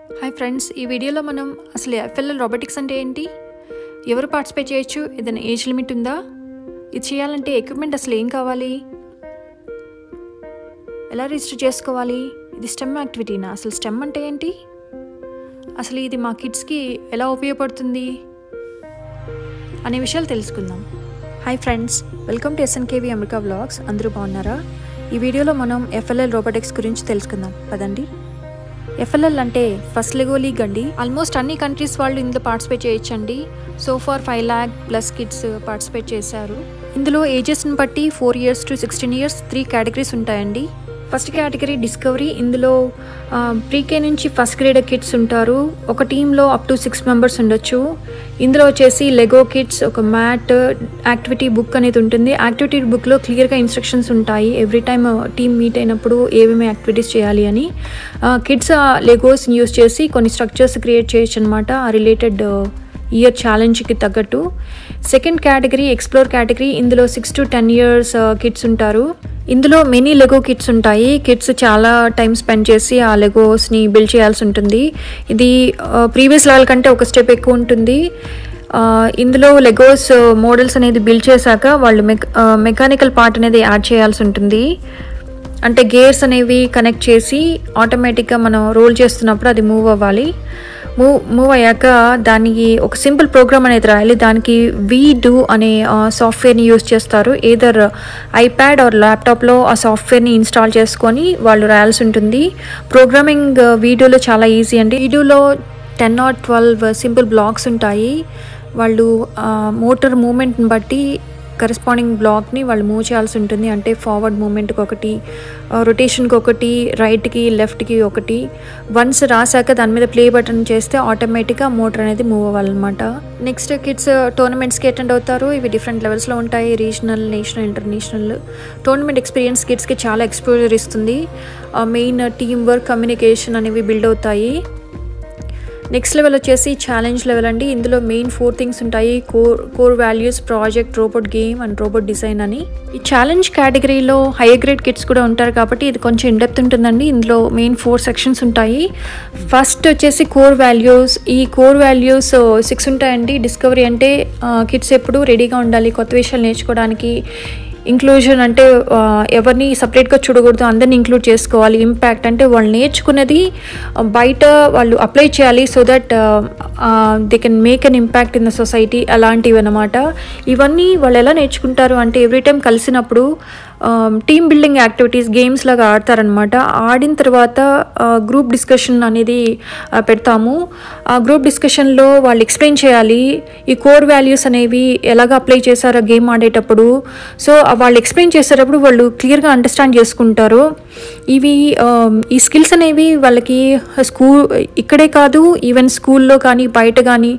hi friends ఈ వీడియోలో మనం అసలు ఎఫ్ఎల్ఎల్ రోబోటిక్స్ అంటే ఏంటి ఎవరు పార్టిసిపేట్ చేయొచ్చు ఏదైనా ఏజ్ లిమిట్ ఉందా ఇది చేయాలంటే ఎక్విప్మెంట్ అసలు ఏం కావాలి ఎలా రిజిస్టర్ చేసుకోవాలి ఇది స్టెమ్ యాక్టివిటీనా అసలు స్టెమ్ అంటే ఏంటి అసలు ఇది మా కిడ్స్కి ఎలా ఉపయోగపడుతుంది అనే విషయాలు తెలుసుకుందాం hi friends welcome to SNKV America vlogs అందరూ బాగున్నారా ఈ వీడియోలో మనం ఎఫ్ఎల్ఎల్ రోబోటిక్స్ గురించి తెలుసుకుందాం పదండి ఎఫ్ఎల్ఎల్ అంటే ఫస్ట్ లెగో లీగ్ అండి ఆల్మోస్ట్ అన్ని కంట్రీస్ వాళ్ళు ఇందులో పార్టిసిపేట్ చేయొచ్చండి so far five lakh plus kids participate చేశారు ఇందులో ఏజెస్ని బట్టి four years to sixteen years three categories ఉంటాయండి ఫస్ట్ కేటగిరీ డిస్కవరీ ఇందులో ప్రీకే నుంచి ఫస్ట్ గ్రేడ్ కిడ్స్ ఉంటారు ఒక టీంలో అప్ టు సిక్స్ మెంబర్స్ ఉండొచ్చు ఇందులో వచ్చేసి లెగో కిడ్స్ ఒక మ్యాట్ యాక్టివిటీ బుక్ అనేది ఉంటుంది యాక్టివిటీ బుక్లో క్లియర్గా ఇన్స్ట్రక్షన్స్ ఉంటాయి ఎవ్రీ టైమ్ టీమ్ మీట్ అయినప్పుడు ఏమేమి యాక్టివిటీస్ చేయాలి అని కిడ్స్ లెగోస్ యూస్ చేసి కొన్ని స్ట్రక్చర్స్ క్రియేట్ చేయొచ్చు అనమాట ఆ రిలేటెడ్ ఇయర్ ఛాలెంజ్కి తగ్గట్టు సెకండ్ కేటగిరీ ఎక్స్ప్లోర్ కేటగిరీ ఇందులో six to ten years kids ఉంటారు ఇందులో మెనీ లెగో కిట్స్ ఉంటాయి కిడ్స్ చాలా టైం స్పెండ్ చేసి ఆ లెగోస్ని బిల్డ్ చేయాల్సి ఉంటుంది ఇది ప్రీవియస్ లెవెల్ కంటే ఒక స్టెప్ ఎక్కువ ఉంటుంది ఇందులో లెగోస్ మోడల్స్ అనేది బిల్డ్ చేశాక వాళ్ళు మెక్ మెకానికల్ పార్ట్ అనేది యాడ్ చేయాల్సి ఉంటుంది అంటే గేర్స్ అనేవి కనెక్ట్ చేసి ఆటోమేటిక్గా మనం రోల్ చేస్తున్నప్పుడు అది మూవ్ అవ్వాలి మూవ్ మూవ్ అయ్యాక దానికి ఒక సింపుల్ ప్రోగ్రామ్ అనేది రాయాలి దానికి వీ డూ అనే సాఫ్ట్వేర్ని యూజ్ చేస్తారు ఏదర్ ఐప్యాడ్ ఆర్ ల్యాప్టాప్లో ఆ సాఫ్ట్వేర్ని ఇన్స్టాల్ చేసుకొని వాళ్ళు రాయాల్సి ఉంటుంది ప్రోగ్రామింగ్ వీడియోలో చాలా ఈజీ అండి వీడియోలో ten or twelve simple blocks ఉంటాయి వాళ్ళు మోటార్ మూమెంట్ని బట్టి కరెస్పాండింగ్ బ్లాక్ని వాళ్ళు మూవ్ చేయాల్సి ఉంటుంది అంటే ఫార్వర్డ్ మూమెంట్కి ఒకటి రొటేషన్కి ఒకటి రైట్కి లెఫ్ట్కి ఒకటి వన్స్ రాసాక దాని మీద ప్లే బటన్ చేస్తే ఆటోమేటిక్గా మోటార్ అనేది మూవ్ అవ్వాలన్నమాట నెక్స్ట్ కిడ్స్ టోర్నమెంట్స్కి అటెండ్ అవుతారు ఇవి డిఫరెంట్ లెవెల్స్లో ఉంటాయి regional national international tournament experience కిడ్స్కి చాలా ఎక్స్పోజర్ ఇస్తుంది మెయిన్ టీమ్ వర్క్ కమ్యూనికేషన్ అనేవి బిల్డ్ అవుతాయి నెక్స్ట్ లెవెల్ వచ్చేసి ఛాలెంజ్ లెవెల్ అండి ఇందులో మెయిన్ ఫోర్ థింగ్స్ ఉంటాయి core core values project robot game and robot design అని ఈ ఛాలెంజ్ కేటగిరీలో హైయర్ గ్రేడ్ కిడ్స్ కూడా ఉంటారు కాబట్టి ఇది కొంచెం ఇండెప్త్ ఉంటుందండి ఇందులో మెయిన్ ఫోర్ సెక్షన్స్ ఉంటాయి ఫస్ట్ వచ్చేసి కోర్ వాల్యూస్ ఈ కోర్ వాల్యూస్ సిక్స్ ఉంటాయండి డిస్కవరీ అంటే కిడ్స్ ఎప్పుడు రెడీగా ఉండాలి కొత్త విషయాలు నేర్చుకోవడానికి ఇంక్లూజన్ అంటే ఎవరిని సపరేట్గా చూడకూడదు అందరిని ఇంక్లూడ్ చేసుకోవాలి ఇంపాక్ట్ అంటే వాళ్ళు నేర్చుకున్నది బయట వాళ్ళు అప్లై చేయాలి so that they can make an impact in the society అలాంటివి అనమాట ఇవన్నీ వాళ్ళు ఎలా నేర్చుకుంటారు అంటే ఎవ్రీ టైం కలిసినప్పుడు టీమ్ బిల్డింగ్ యాక్టివిటీస్ గేమ్స్ లాగా ఆడతారనమాట ఆడిన తర్వాత గ్రూప్ డిస్కషన్ అనేది పెడతాము ఆ గ్రూప్ డిస్కషన్లో వాళ్ళు ఎక్స్ప్లెయిన్ చేయాలి ఈ కోర్ వాల్యూస్ అనేవి ఎలాగ అప్లై చేశారో గేమ్ ఆడేటప్పుడు సో వాళ్ళు ఎక్స్ప్లెయిన్ చేసేటప్పుడు వాళ్ళు క్లియర్గా అండర్స్టాండ్ చేసుకుంటారు ఇవి ఈ స్కిల్స్ అనేవి వాళ్ళకి స్కూల్ ఇక్కడే కాదు ఈవెన్ స్కూల్లో కానీ బయట కానీ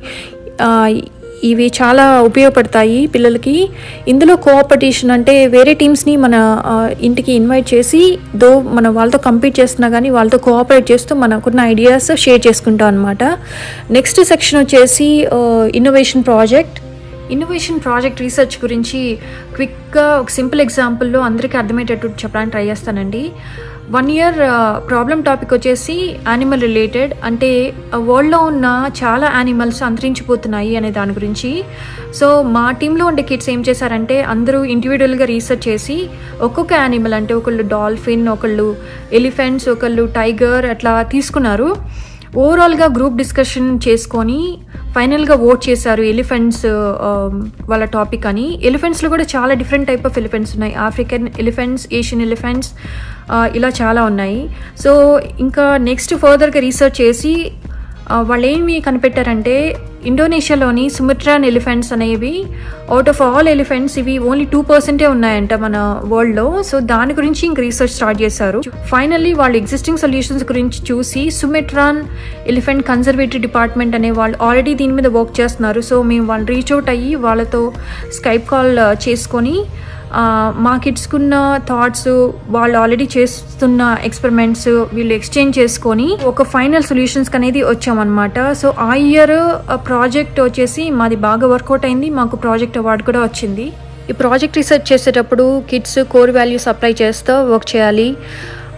ఇవి చాలా ఉపయోగపడతాయి పిల్లలకి ఇందులో కోఆపరేషన్ అంటే వేరే టీమ్స్ని మన ఇంటికి ఇన్వైట్ చేసి దో మన వాళ్ళతో కంపీట్ చేస్తున్నా కానీ వాళ్ళతో కోఆపరేట్ చేస్తూ మనకున్న ఐడియాస్ షేర్ చేసుకుంటాం అనమాట నెక్స్ట్ సెక్షన్ వచ్చేసి innovation project innovation project research గురించి క్విక్గా ఒక సింపుల్ ఎగ్జాంపుల్లో అందరికీ అర్థమయ్యేటట్టు చెప్పడానికి ట్రై చేస్తానండి వన్ ఇయర్ ప్రాబ్లం టాపిక్ వచ్చేసి యానిమల్ రిలేటెడ్ అంటే వరల్డ్లో ఉన్న చాలా యానిమల్స్ అంతరించిపోతున్నాయి అనే దాని గురించి సో మా టీంలో ఉండే కిడ్స్ ఏం చేశారంటే అందరూ ఇండివిజువల్గా రీసెర్చ్ చేసి ఒక్కొక్క యానిమల్ అంటే ఒకళ్ళు డాల్ఫిన్ ఒకళ్ళు ఎలిఫెంట్స్ ఒకళ్ళు టైగర్ అట్లా తీసుకున్నారు ఓవరాల్గా గ్రూప్ డిస్కషన్ చేసుకొని ఫైనల్గా ఓట్ చేశారు ఎలిఫెంట్స్ వాళ్ళ టాపిక్ అని ఎలిఫెంట్స్లో కూడా చాలా డిఫరెంట్ టైప్ ఆఫ్ ఎలిఫెంట్స్ ఉన్నాయి ఆఫ్రికన్ ఎలిఫెంట్స్ ఏషియన్ ఎలిఫెంట్స్ ఇలా చాలా ఉన్నాయి సో ఇంకా నెక్స్ట్ ఫర్దర్గా రీసెర్చ్ చేసి వాళ్ళు ఏమి కనిపెట్టారంటే ఇండోనేషియాలోని సుమిట్రాన్ ఎలిఫెంట్స్ అనేవి అవుట్ ఆఫ్ ఆల్ ఎలిఫెంట్స్ ఇవి ఓన్లీ టూ పర్సెంటే ఉన్నాయంట మన వరల్డ్లో సో దాని గురించి ఇంక రీసెర్చ్ స్టార్ట్ చేశారు ఫైనల్లీ వాళ్ళు ఎగ్జిస్టింగ్ సొల్యూషన్స్ గురించి చూసి సుమిట్రాన్ ఎలిఫెంట్ కన్జర్వేటివ్ డిపార్ట్మెంట్ అనే వాళ్ళు ఆల్రెడీ దీని మీద వర్క్ చేస్తున్నారు సో మేము వాళ్ళు రీచ్ అవుట్ అయ్యి వాళ్ళతో స్కైప్ కాల్ చేసుకొని మా కిడ్స్కున్న థాట్స్ వాళ్ళు ఆల్రెడీ చేస్తున్న ఎక్స్పెరిమెంట్స్ వీళ్ళు ఎక్స్చేంజ్ చేసుకొని ఒక ఫైనల్ సొల్యూషన్స్కి అనేది వచ్చామన్నమాట సో ఆ ఇయర్ ప్రాజెక్ట్ వచ్చేసి మాది బాగా వర్కౌట్ అయింది మాకు ప్రాజెక్ట్ అవార్డు కూడా వచ్చింది ఈ ప్రాజెక్ట్ రీసెర్చ్ చేసేటప్పుడు కిడ్స్ కోర్ వాల్యూస్ అప్లై చేస్తూ వర్క్ చేయాలి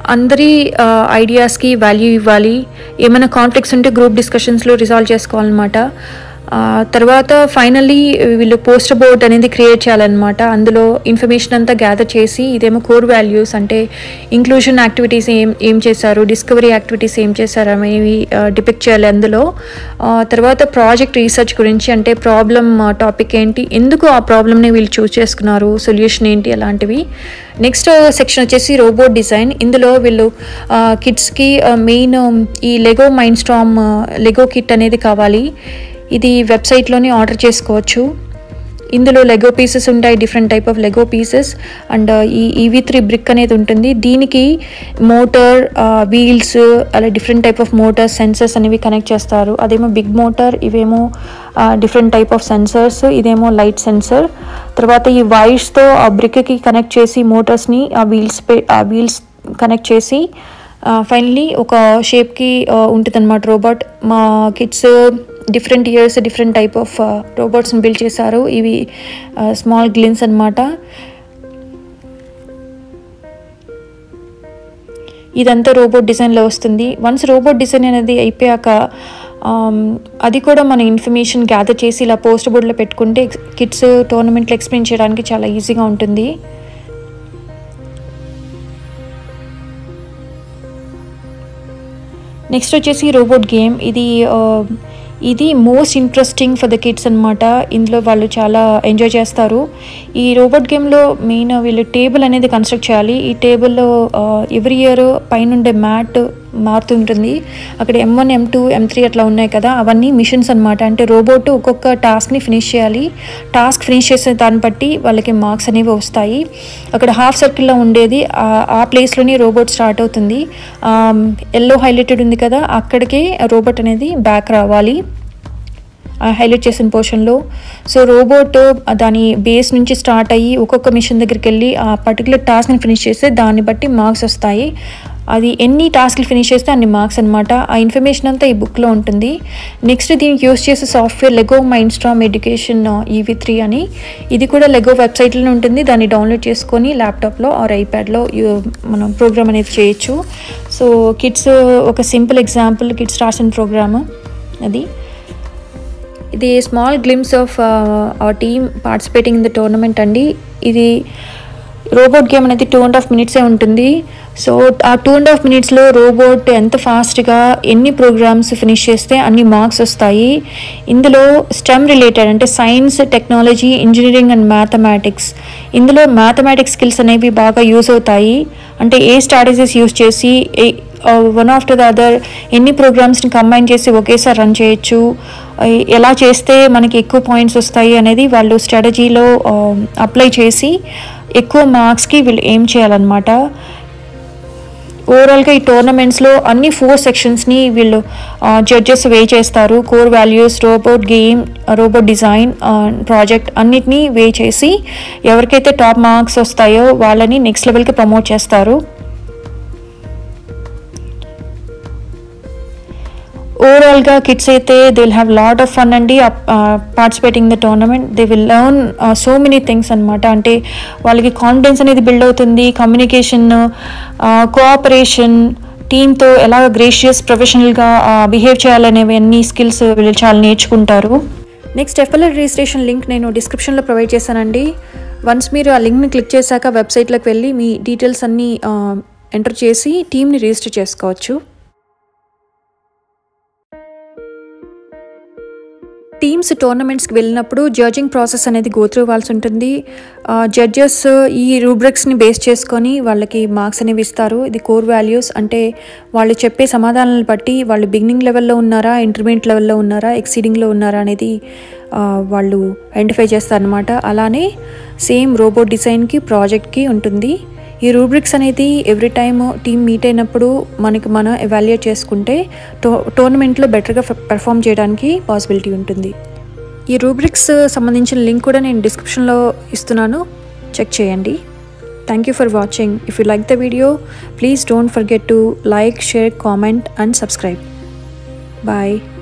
అందరి ఐడియాస్కి వాల్యూ ఇవ్వాలి ఏమైనా కాన్ఫ్లిక్ట్స్ ఉంటే గ్రూప్ డిస్కషన్స్లో రిజాల్వ్ చేసుకోవాలన్నమాట ఆ, తర్వాత ఫైనల్లీ వీళ్ళు పోస్టర్ బోర్డ్ అనేది క్రియేట్ చేయాలన్నమాట అందులో ఇన్ఫర్మేషన్ అంతా గ్యాదర్ చేసి ఇదేమో కోర్ వాల్యూస్ అంటే ఇంక్లూజన్ యాక్టివిటీస్ ఏం ఏం చేశారు డిస్కవరీ యాక్టివిటీస్ ఏం చేశారు అనేవి డిపెక్ట్ చేయాలి అందులో ఆ, తర్వాత ప్రాజెక్ట్ రీసెర్చ్ గురించి అంటే ప్రాబ్లమ్ టాపిక్ ఏంటి ఎందుకు ఆ ప్రాబ్లమ్ని వీళ్ళు చూస్ చేసుకున్నారు సొల్యూషన్ ఏంటి అలాంటివి నెక్స్ట్ సెక్షన్ వచ్చేసి రోబోట్ డిజైన్ ఇందులో వీళ్ళు కిడ్స్కి మెయిన్ ఈ Lego Mindstorm Lego kit అనేది కావాలి ఇది వెబ్సైట్లోనే ఆర్డర్ చేసుకోవచ్చు ఇందులో లెగో పీసెస్ ఉంటాయి different type of Lego pieces and ఈ ఈవీ త్రీ బ్రిక్ అనేది ఉంటుంది దీనికి మోటార్ వీల్స్ అలా different type of motor sensors అనేవి కనెక్ట్ చేస్తారు అదేమో బిగ్ మోటార్ ఇవేమో డిఫరెంట్ టైప్ ఆఫ్ సెన్సర్స్ ఇదేమో లైట్ సెన్సర్ తర్వాత ఈ వైర్స్తో ఆ బ్రిక్కి కనెక్ట్ చేసి మోటార్స్ని ఆ వీల్స్ ఆ వీల్స్ కనెక్ట్ చేసి ఫైనలీ ఒక షేప్కి ఉంటుంది అనమాట రోబోట్ మా kids different years different type of రోబోట్స్ని బిల్డ్ చేశారు ఇవి స్మాల్ గ్లిన్స్ అనమాట ఇదంతా రోబోట్ డిజైన్లో వస్తుంది వన్స్ రోబోట్ డిజైన్ అనేది అయిపోయాక ఆమ్, అది కూడా మన ఇన్ఫర్మేషన్ గ్యాదర్ చేసి ఇలా పోస్ట్ బోర్డులో పెట్టుకుంటే కిడ్స్ టోర్నమెంట్లో ఎక్స్ప్లెయిన్ చేయడానికి చాలా ఈజీగా ఉంటుంది నెక్స్ట్ వచ్చేసి రోబోట్ గేమ్ ఇది ఆ, ఇది most interesting for the kids అనమాట ఇందులో వాళ్ళు చాలా ఎంజాయ్ చేస్తారు ఈ రోబోట్ గేమ్లో మెయిన్ వీళ్ళు టేబుల్ అనేది కన్స్ట్రక్ట్ చేయాలి ఈ టేబుల్లో ఎవ్రీ ఇయర్ పైన ఉండే మ్యాట్ మారుతుంటుంది అక్కడ M one M two M three అట్లా ఉన్నాయి కదా అవన్నీ మిషన్స్ అనమాట అంటే రోబోట్ ఒక్కొక్క టాస్క్ని ఫినిష్ చేయాలి టాస్క్ ఫినిష్ చేసే దాన్ని బట్టి వాళ్ళకి మార్క్స్ అనేవి వస్తాయి అక్కడ హాఫ్ సర్కిల్లో ఉండేది ఆ- ఆ ప్లేస్లోనే రోబోట్ స్టార్ట్ అవుతుంది ఎల్లో హైలైటెడ్ ఉంది కదా అక్కడికే రోబోట్ అనేది బ్యాక్ రావాలి హైలైట్ చేసిన పోర్షన్లో సో రోబోట్ దాని బేస్ నుంచి స్టార్ట్ అయ్యి ఒక్కొక్క మిషన్ దగ్గరికి వెళ్ళి ఆ పర్టికులర్ టాస్క్ని ఫినిష్ చేస్తే దాన్ని బట్టి మార్క్స్ వస్తాయి అది ఎన్ని టాస్క్లు ఫినిష్ చేస్తే అన్ని మార్క్స్ అనమాట ఆ ఇన్ఫర్మేషన్ అంతా ఈ బుక్లో ఉంటుంది నెక్స్ట్ దీనికి యూస్ చేసే software Lego Mindstorm education EV three అని ఇది కూడా లెగో వెబ్సైట్లోనే ఉంటుంది దాన్ని డౌన్లోడ్ చేసుకొని ల్యాప్టాప్లో ఆర్ ఐప్యాడ్లో మనం ప్రోగ్రామ్ అనేది చేయొచ్చు సో కిడ్స్ ఒక సింపుల్ ఎగ్జాంపుల్ కిడ్స్ రాసిన ప్రోగ్రామ్ అది ఇది small glimpse of our team participating in the tournament అండి ఇది రోబోట్ గేమ్ అనేది టూ అండ్ హాఫ్ మినిట్సే ఉంటుంది సో ఆ టూ అండ్ హాఫ్ మినిట్స్లో రోబోట్ ఎంత ఫాస్ట్గా ఎన్ని ప్రోగ్రామ్స్ ఫినిష్ చేస్తే అన్ని మార్క్స్ వస్తాయి ఇందులో స్టెమ్ రిలేటెడ్ అంటే science technology engineering and mathematics ఇందులో మ్యాథమెటిక్స్ స్కిల్స్ అనేవి బాగా యూస్ అవుతాయి అంటే ఏ స్ట్రాటజీస్ యూస్ చేసి ఏ వన్ ఆఫ్టర్ ద అదర్ ఎన్ని ప్రోగ్రామ్స్ని కంబైన్ చేసి ఒకేసారి రన్ చేయొచ్చు ఆ, ఎలా చేస్తే మనకి ఎక్కువ పాయింట్స్ వస్తాయి అనేది వాళ్ళు స్ట్రాటజీలో అప్లై చేసి ఎక్కువ మార్క్స్కి వీళ్ళు ఏం చేయాలన్నమాట ఓవరాల్గా ఈ టోర్నమెంట్స్లో అన్ని ఫోర్ సెక్షన్స్ని వీళ్ళు జడ్జెస్ వే చేస్తారు core values robot game robot design project అన్నిటినీ వే చేసి ఎవరికైతే టాప్ మార్క్స్ వస్తాయో వాళ్ళని నెక్స్ట్ లెవెల్కి ప్రమోట్ చేస్తారు ఓవరాల్గా కిడ్స్ అయితే they will have lot of fun అండి participating the tournament they will learn so many things అనమాట అంటే వాళ్ళకి కాన్ఫిడెన్స్ అనేది బిల్డ్ అవుతుంది కమ్యూనికేషన్ కోఆపరేషన్ టీంతో ఎలా గ్రేషియస్ ప్రొఫెషనల్గా బిహేవ్ చేయాలనేవి అన్ని స్కిల్స్ వీళ్ళు చాలా నేర్చుకుంటారు నెక్స్ట్ ఎఫ్ఎల్ఆర్ రిజిస్ట్రేషన్ లింక్ నేను డిస్క్రిప్షన్లో ప్రొవైడ్ చేశానండి వన్స్ మీరు ఆ లింక్ని క్లిక్ చేశాక వెబ్సైట్లోకి వెళ్ళి మీ డీటెయిల్స్ అన్నీ ఎంటర్ చేసి టీమ్ని రిజిస్టర్ చేసుకోవచ్చు టీమ్స్ టోర్నమెంట్స్కి వెళ్ళినప్పుడు జడ్జింగ్ ప్రాసెస్ అనేది గోత్రూ ఇవ్వాల్సి ఉంటుంది జడ్జెస్ ఈ రూబ్రిక్స్ని బేస్ చేసుకొని వాళ్ళకి మార్క్స్ అనేవి ఇస్తారు ఇది కోర్ వాల్యూస్ అంటే వాళ్ళు చెప్పే సమాధానాలను బట్టి వాళ్ళు బిగినింగ్ లెవెల్లో ఉన్నారా ఇంటర్మీడియట్ లెవెల్లో ఉన్నారా ఎక్సీడింగ్లో ఉన్నారా అనేది ఆ, వాళ్ళు ఐడెంటిఫై చేస్తారనమాట అలానే సేమ్ రోబోట్ డిజైన్కి ప్రాజెక్ట్కి ఉంటుంది ఈ రూబ్రిక్స్ అనేది ఎవ్రీ టైమ్ టీమ్ మీట్ అయినప్పుడు మనకి మనం ఎవాల్యుయేట్ చేసుకుంటే టో టోర్నమెంట్లో బెటర్గా పెర్ఫామ్ చేయడానికి పాసిబిలిటీ ఉంటుంది ఈ రూబ్రిక్స్ సంబంధించిన లింక్ కూడా నేను డిస్క్రిప్షన్లో ఇస్తున్నాను చెక్ చేయండి thank you for watching if you like the video please don't forget to like share comment and subscribe bye